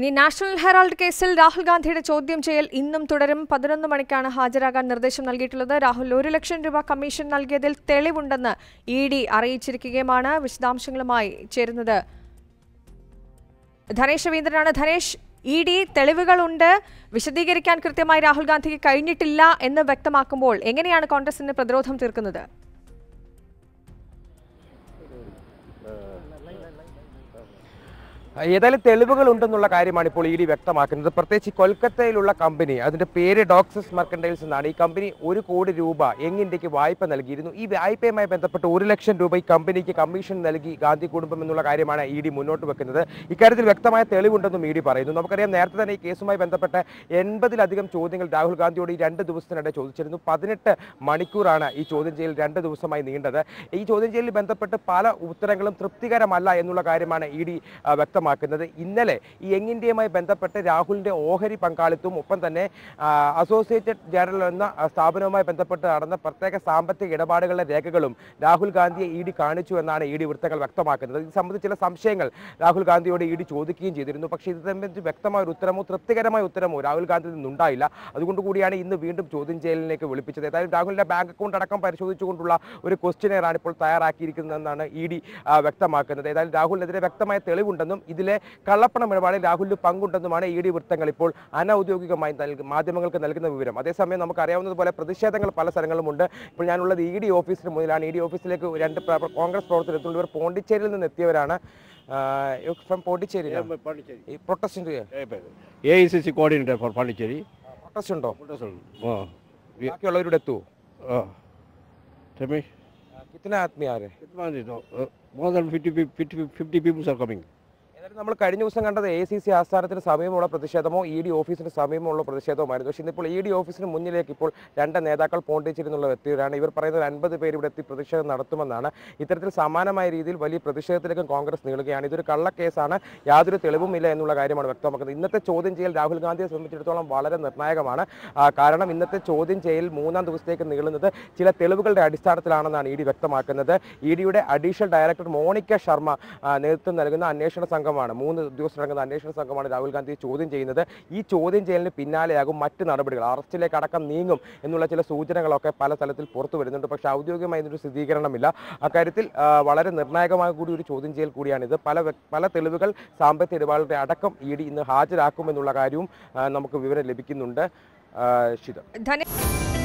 ഇനി national Herald കേസിൽ രാഹുൽ ഗാന്ധിയുടെ ചോദ്യം ചെയ്യൽ ഇന്നും തുടരും പതിനൊന്ന് മണിക്കാണ് ഹാജരാകാൻ നിർദ്ദേശം നൽകിയിട്ടുള്ളത് രാഹുൽ ഒരു ലക്ഷം രൂപ കമ്മീഷൻ നൽകിയതിൽ തെളിവുണ്ടെന്ന് ഇ ഡി അറിയിച്ചിരിക്കുകയുമാണ് വിശദാംശങ്ങളുമായി ചേരുന്നത് ധനേഷ് രവീന്ദ്രനാണ് ധനേഷ് ഇ ഡി തെളിവുകളുണ്ട് വിശദീകരിക്കാൻ കൃത്യമായി രാഹുൽ ഗാന്ധിക്ക് കഴിഞ്ഞിട്ടില്ല എന്ന് വ്യക്തമാക്കുമ്പോൾ എങ്ങനെയാണ് കോൺഗ്രസിന് പ്രതിരോധം തീർക്കുന്നത് ഏതായാലും തെളിവുകൾ ഉണ്ടെന്നുള്ള കാര്യമാണ് ഇപ്പോൾ ഇ ഡി വ്യക്തമാക്കുന്നത് പ്രത്യേകിച്ച് കൊൽക്കത്തയിലുള്ള കമ്പനി അതിന്റെ പേര് ഡോക്സസ് മർക്കൻഡൈൽസ് എന്നാണ് ഈ കമ്പനി ഒരു കോടി രൂപ യങ് ഇന്ത്യക്ക് വായ്പ നൽകിയിരുന്നു ഈ വായ്പയുമായി ബന്ധപ്പെട്ട് ഒരു ലക്ഷം രൂപ ഈ കമ്പനിക്ക് കമ്മീഷൻ നൽകി ഗാന്ധി കുടുംബം എന്നുള്ള കാര്യമാണ് ഇ ഡി മുന്നോട്ട് വെക്കുന്നത് ഇക്കാര്യത്തിൽ വ്യക്തമായ തെളിവുണ്ടെന്നും ഇ ഡി പറയുന്നു നമുക്കറിയാം നേരത്തെ തന്നെ ഈ കേസുമായി ബന്ധപ്പെട്ട് എൺപതിലധികം ചോദ്യങ്ങൾ രാഹുൽ ഗാന്ധിയോട് ഈ രണ്ട് ദിവസത്തിനിടെ ചോദിച്ചിരുന്നു പതിനെട്ട് മണിക്കൂറാണ് ഈ ചോദ്യം ചെയ്യൽ രണ്ട് ദിവസമായി നീണ്ടത് ഈ ചോദ്യം ചെയ്യലിൽ ബന്ധപ്പെട്ട് പല ഉത്തരങ്ങളും തൃപ്തികരമല്ല എന്നുള്ള കാര്യമാണ് ഇ ഡി വ്യക്തമാക്കുന്നത് ഇന്നലെ ഈ യങ് ഇന്ത്യയുമായി ബന്ധപ്പെട്ട് രാഹുലിന്റെ ഓഹരി പങ്കാളിത്തവും ഒപ്പം തന്നെ ആ, അസോസിയേറ്റഡ് ജേർണൽ എന്ന ആ, സ്ഥാപനവുമായി ബന്ധപ്പെട്ട് നടന്ന പ്രത്യേക സാമ്പത്തിക ഇടപാടുകളുടെ രേഖകളും രാഹുൽ ഗാന്ധിയെ ഇ ഡി കാണിച്ചു എന്നാണ് ഇ ഡി വൃത്തങ്ങൾ വ്യക്തമാക്കുന്നത് ഇത് സംബന്ധിച്ച് ചില സംശയങ്ങൾ രാഹുൽ ഗാന്ധിയോട് ഇ ഡി ചോദിക്കുകയും ചെയ്തിരുന്നു പക്ഷേ ഇത് സംബന്ധിച്ച് വ്യക്തമായ ഒരു ഉത്തരമോ തൃപ്തികരമായ ഉത്തരമോ രാഹുൽ ഗാന്ധിയിൽ നിന്നുണ്ടായില്ല അതുകൊണ്ട് കൂടിയാണ് ഇന്ന് വീണ്ടും ചോദ്യം ചെയ്യലിലേക്ക് വിളിപ്പിച്ചത് ഏതായാലും രാഹുലിന്റെ ബാങ്ക് അക്കൗണ്ട് അടക്കം പരിശോധിച്ചുകൊണ്ടുള്ള ഒരു ക്വസ്റ്റ്യനെയർ ആണ് ഇപ്പോൾ തയ്യാറാക്കിയിരിക്കുന്നതെന്നാണ് ഇ ഡി വ്യക്തമാക്കുന്നത് ഏതായാലും രാഹുലിനെതിരെ വ്യക്തമായ തെളിവുണ്ടെന്നും ഇതിലെ കള്ളപ്പണം ഇടപാടിൽ രാഹുലിന് പങ്കുണ്ടെന്നുമാണ് ഇ ഡി വൃത്തങ്ങൾ ഇപ്പോൾ അനൌദ്യോഗികമായി നൽകി മാധ്യമങ്ങൾക്ക് നൽകുന്ന വിവരം അതേസമയം നമുക്ക് അറിയാവുന്നതുപോലെ പ്രതിഷേധങ്ങൾ പല സ്ഥലങ്ങളുമുണ്ട് ഇപ്പോൾ ഞാനുള്ളത് ഇ ഡി ഓഫീസിന് മുന്നിലാണ് ഇ ഡി ഓഫീസിലേക്ക് രണ്ട് പ്ര- കോൺഗ്രസ് പ്രവർത്തകർ എത്തുന്നുണ്ട് ഇവർ പോണ്ടിച്ചേരിയിൽ നിന്ന് എത്തിയവരാണ് ഫ്രം പോണ്ടിച്ചേരി Pondicherry. ഈ protest AICC coordinator for Pondicherry. Protest ഉണ്ടോ Oh, we- ബാക്കിയുള്ളവരുടെ എത്തുവോ oh. Tell me, കിത്തന ആത്മീയാരെ कितना is it? Uh, more than 50, pe- 50, 50 people are coming. ഏതായാലും നമ്മൾ കഴിഞ്ഞ ദിവസം കണ്ടത് എ സി സി ആസ്ഥാനത്തിന് സമീപമുള്ള പ്രതിഷേധമോ ഇ ഡി ഓഫീസിന് സമീപമുള്ള പ്രതിഷേധവുമായിരുന്നു പക്ഷേ ഇന്നിപ്പോൾ ഇ ഡി ഓഫീസിന് മുന്നിലേക്ക് ഇപ്പോൾ രണ്ട് നേതാക്കൾ പോണ്ടിച്ചേരി എന്നുള്ള എത്തിയവരാണ് ഇവർ പറയുന്നത് അൻപത് പേര് ഇവിടെ എത്തി പ്രതിഷേധം നടത്തുമെന്നാണ് ഇത്തരത്തിൽ സമാനമായ രീതിയിൽ വലിയ പ്രതിഷേധത്തിലേക്കും കോൺഗ്രസ് നീളുകയാണ് ഇതൊരു കള്ളക്കേസാണ് യാതൊരു തെളിവുമില്ല എന്നുള്ള കാര്യമാണ് വ്യക്തമാക്കുന്നത് ഇന്നത്തെ ചോദ്യം ചെയ്യൽ രാഹുൽ ഗാന്ധിയെ സംബന്ധിച്ചിടത്തോളം വളരെ നിർണായകമാണ് ആ, കാരണം ഇന്നത്തെ ചോദ്യം ചെയ്യൽ മൂന്നാം ദിവസത്തേക്ക് നീളുന്നത് ചില തെളിവുകളുടെ അടിസ്ഥാനത്തിലാണെന്നാണ് ഇ ഡി വ്യക്തമാക്കുന്നത് ഇ ഡിയുടെ അഡീഷണൽ ഡയറക്ടർ മോണിക്ക ശർമ്മ ആ, നേതൃത്വം നൽകുന്ന അന്വേഷണ സംഘമാണ് മൂന്ന് ഉദ്യോഗസ്ഥരടങ്ങുന്ന അന്വേഷണ സംഘമാണ് രാഹുൽ ഗാന്ധിയെ ചോദ്യം ചെയ്യുന്നത് ഈ ചോദ്യം ചെയ്യലിന് പിന്നാലെയാകും മറ്റ് നടപടികൾ അറസ്റ്റിലേക്ക് അടക്കം നീങ്ങും എന്നുള്ള ചില സൂചനകളൊക്കെ പല തലത്തിൽ പുറത്തു വരുന്നുണ്ട് പക്ഷേ ഔദ്യോഗികമായി ഇതിനൊരു സ്ഥിരീകരണമില്ല അക്കാര്യത്തിൽ ആ, വളരെ നിർണായകമായ കൂടി ഒരു ചോദ്യം ചെയ്യൽ കൂടിയാണിത് പല വ്യക്- പല തെളിവുകൾ സാമ്പത്തിക ഇടപാടുകളുടെ അടക്കം ഇ ഡി ഇന്ന് ഹാജരാക്കുമെന്നുള്ള കാര്യവും ആ, നമുക്ക് വിവരം ലഭിക്കുന്നുണ്ട് ആ, ഷിത ധനേ